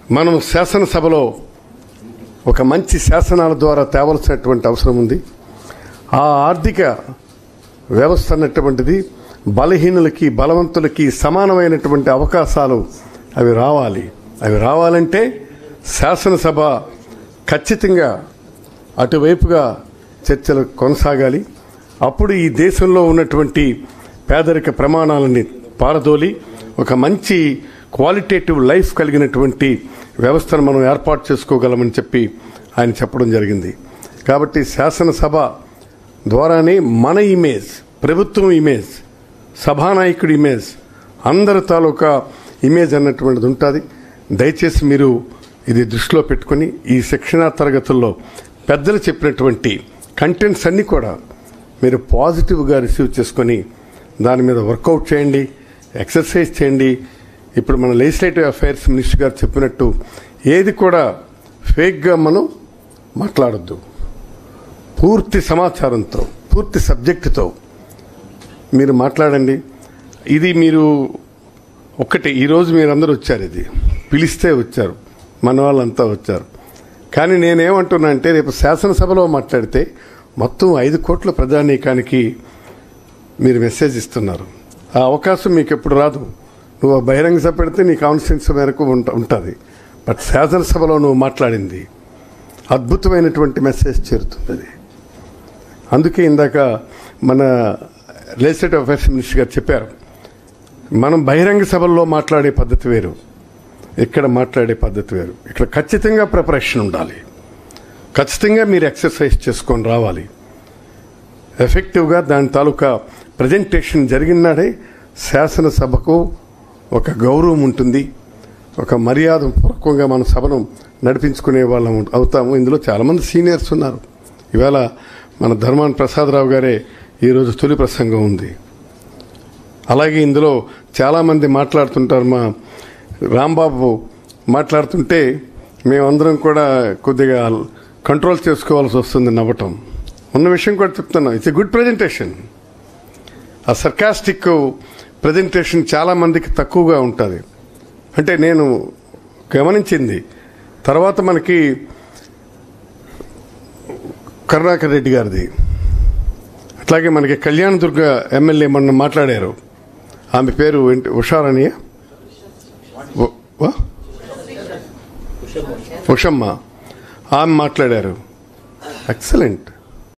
మనం శాసనసభలో ఒక మంచి శాసనాల ద్వారా తేవలసినటువంటి అవసరం ఉంది ఆ ఆర్థిక వ్యవస్థ అన్నటువంటిది బలహీనులకి బలవంతులకి సమానమైనటువంటి అవకాశాలు అవి రావాలి అవి రావాలంటే శాసనసభ ఖచ్చితంగా అటువైపుగా చర్చలు కొనసాగాలి అప్పుడు ఈ దేశంలో ఉన్నటువంటి పేదరిక ప్రమాణాలని పారదోలి ఒక మంచి క్వాలిటేటివ్ లైఫ్ కలిగినటువంటి వ్యవస్థను మనం ఏర్పాటు చేసుకోగలమని చెప్పి ఆయన చెప్పడం జరిగింది కాబట్టి శాసనసభ ద్వారానే మన ఇమేజ్ ప్రభుత్వం ఇమేజ్ సభానాయకుడి ఇమేజ్ అందరి తాలూకా ఇమేజ్ అన్నటువంటిది ఉంటుంది దయచేసి మీరు ఇది దృష్టిలో పెట్టుకొని ఈ శిక్షణా తరగతుల్లో పెద్దలు చెప్పినటువంటి కంటెంట్స్ అన్నీ కూడా మీరు పాజిటివ్గా రిసీవ్ చేసుకొని దాని మీద వర్కౌట్ చేయండి ఎక్సర్సైజ్ చేయండి ఇప్పుడు మన లెజిస్లేటివ్ అఫైర్స్ మినిస్టర్ గారు చెప్పినట్టు ఏది కూడా ఫేక్గా మనం మాట్లాడొద్దు పూర్తి సమాచారంతో పూర్తి సబ్జెక్టుతో మీరు మాట్లాడండి ఇది మీరు ఒక్కటి ఈరోజు మీరందరూ వచ్చారు ఇది పిలిస్తే వచ్చారు మన వాళ్ళంతా వచ్చారు కానీ నేనేమంటున్నా అంటే రేపు శాసనసభలో మాట్లాడితే మొత్తం ఐదు కోట్ల ప్రజానీకానికి మీరు మెసేజ్ ఇస్తున్నారు ఆ అవకాశం మీకు ఎప్పుడు రాదు నువ్వు ఆ బహిరంగ సభ పెడితే నీ కాన్స్టిట్యూన్స్ మేరకు ఉంట ఉంటుంది బట్ శాసనసభలో నువ్వు మాట్లాడింది అద్భుతమైనటువంటి మెసేజ్ చేరుతుంది అది అందుకే ఇందాక మన లెజిస్లేటివ్ అఫైర్స్ మినిస్టర్ గారు చెప్పారు మనం బహిరంగ సభల్లో మాట్లాడే పద్ధతి వేరు ఇక్కడ మాట్లాడే పద్ధతి వేరు ఇక్కడ ఖచ్చితంగా ప్రిపరేషన్ ఉండాలి ఖచ్చితంగా మీరు ఎక్సర్సైజ్ చేసుకొని రావాలి ఎఫెక్టివ్గా దాని తాలూకా ప్రజెంటేషన్ జరిగినాడే శాసనసభకు ఒక గౌరవం ఉంటుంది ఒక మర్యాద పూర్వకంగా మన సభను నడిపించుకునే వాళ్ళం అవుతాము ఇందులో చాలామంది సీనియర్స్ ఉన్నారు ఇవాళ మన ధర్మాన్ ప్రసాదరావు గారే ఈరోజు తొలి ప్రసంగం ఉంది అలాగే ఇందులో చాలామంది మాట్లాడుతుంటారు మా రాంబాబు మాట్లాడుతుంటే మేమందరం కూడా కొద్దిగా కంట్రోల్ చేసుకోవాల్సి వస్తుంది నవ్వటం ఉన్న విషయం కూడా చెప్తున్నాం it's a good presentation a sarcastic presentation చాలా మందికి తక్కువగా ఉంటుంది అంటే నేను గమనించింది తర్వాత మనకి కరుణాకర్ రెడ్డి గారిది అట్లాగే మనకి కళ్యాణ దుర్గ ఎమ్మెల్యే మొన్న మాట్లాడారు ఆమె పేరు ఏంటి ఉషారనియ ఉషమ్మ ఆమె మాట్లాడారు ఎక్సలెంట్